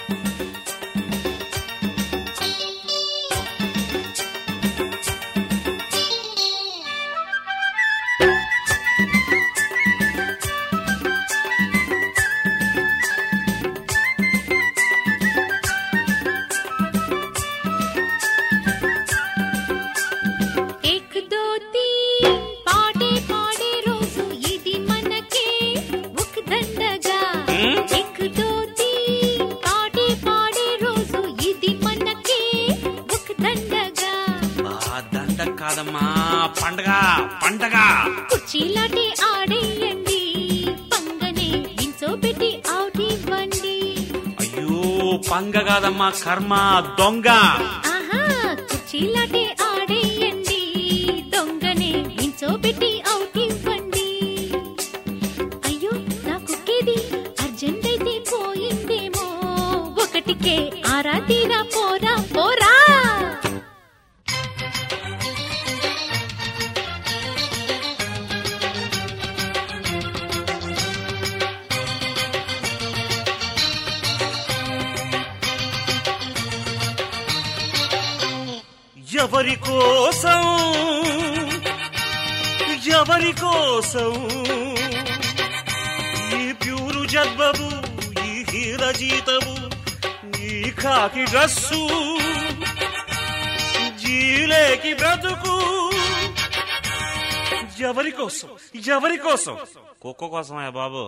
ఏక్ దో తీన్ పాడే పాడే రోజు ఇది మనకే ఒక దండగా ఏక్ దో తీన్ పాడే పాడే రోజు ఇది మనకే ఒక దండగా ఆ దండ కాదమ్మా పండగ పండగ కుర్చీలాటే ఆడేయండి పంగనే నించోబెట్టి అవుట్ ఇవ్వండి అయ్యో పంగ కాదమ్మా కర్మ దొంగ ఆహా కుర్చీలాటే ఆడేయండి దొంగనే నించోబెట్టి అవుట్ ఇవ్వండి అయ్యో నా కుక్కేది అర్జెంట్ అయితే పోయిందేమో ఒకటికే ఆరా తీరా పోరా పోరా ఎవరి కోసం ఎవరి కోసం ఈ ప్యూరు జద్బబు ఈ హీర జీతము ఈ కాకి డ్రస్సు జీలేకి బ్రతుకు ఎవరి కోసం ఎవరి కోసం కుక్క కోసమే బాబు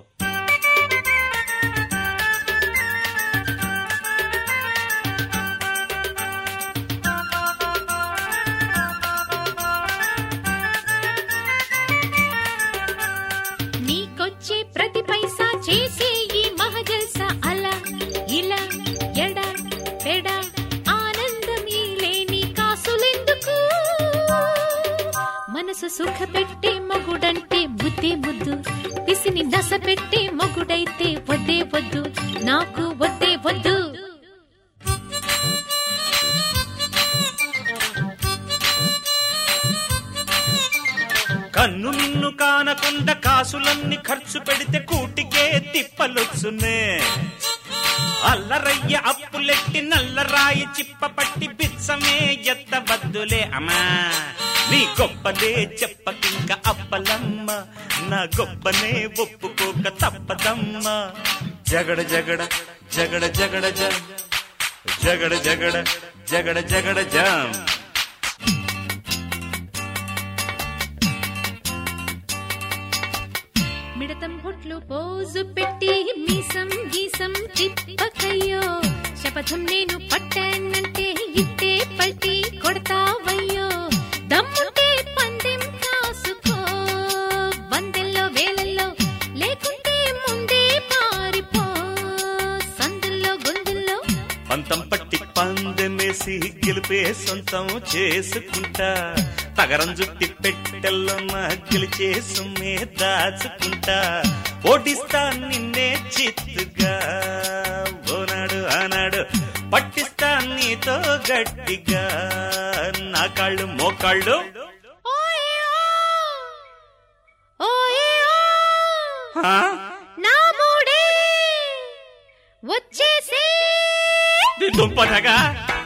నీకొచ్చే ప్రతి పైసా చేసే ఈ మహజల్సా అలా ఇలా ఎడా పెడా ఆనందం ఈ లేని కాసులెందుకు మనసు సుఖ పెట్టే మొగుడంటే బుద్ధి ముద్దు పిసిని నస పెట్టే మొగుడైతే వద్దే వద్దు నాకు వద్దే వద్దు కన్ను నిన్ను కానకుండా కాసులన్నీ ఖర్చు పెడితే కూటికే తిప్పలొచ్చునే అల్లరయ్య అప్పులెట్టి నల్లరాయి చిప్ప పట్టి బిచ్చమే ఎత్తవద్దులే అమ్మా నీ గొప్పనే చెప్పకింక అప్పలమ్మ నా గొప్పనే ఒప్పుకోక తప్పదమ్మ జగడ జగడ జగడ జగడ జం జగడ జగడ జగడ జగడ జం మిడతం హొట్లు పోజు పెట్టి మీసం గీసం తిప్పకయ్యో శపథం నేను పట్టానంటే ఇట్టే పల్టి కొడతావయ్యో దమ్ముంటే పందెం కాసుకో వందెల్లో వేలల్లో లేకుంటే ముందే పారిపో సందుల్లో గొంతుల్లో పంతం పట్టి పందెమేసి గెలిపే సొంతం చేసుకుంటా తగరం జుట్టి పెట్టెల్లో నా గెలిచే సుమ్మే దాచుకుంటా ఓడిస్తా నిన్నే చిత్తుగా ఓనాడు ఆనాడు పట్టిస్తా నీతో గట్టిగా నా కాళ్ళు మోకాళ్ళు ఓయో ఓయో హా? నా మూడే వచ్చేసే నీ దుంపనగా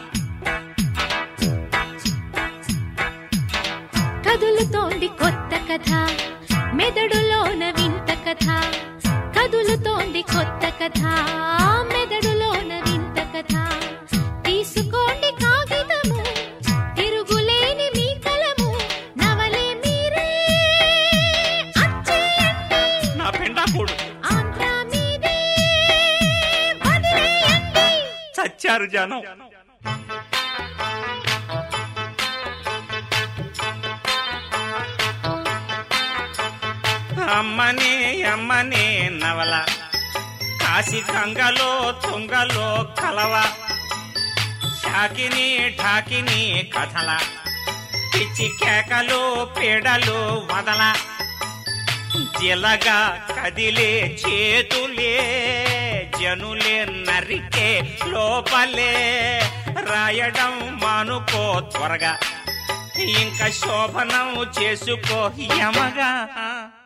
కదులుతోంది కొత్త కథ మెదడులోన వింత కథ కదులుతోంది కొత్త కథ మెదడులోన వింత కథ తీసుకోండి కాగితము తిరుగులేని మీ కలము నవలే మీరే అచ్చేయండి నా పెండాకుడు ఆంధ్ర మీదే వదిలేయండి చచ్చారు జనం అమ్మనే అమ్మనే నవల కాశీ గంగలో తుంగలో కలవ షాకిని ఠాకిని కథల పిచ్చి కేకలు పీడలు వదల జిలగా కదిలే చేతులే జనులే నరికే లోపలే రాయడం మానుకో త్వరగా ఇంకా శోభనం చేసుకో యమగా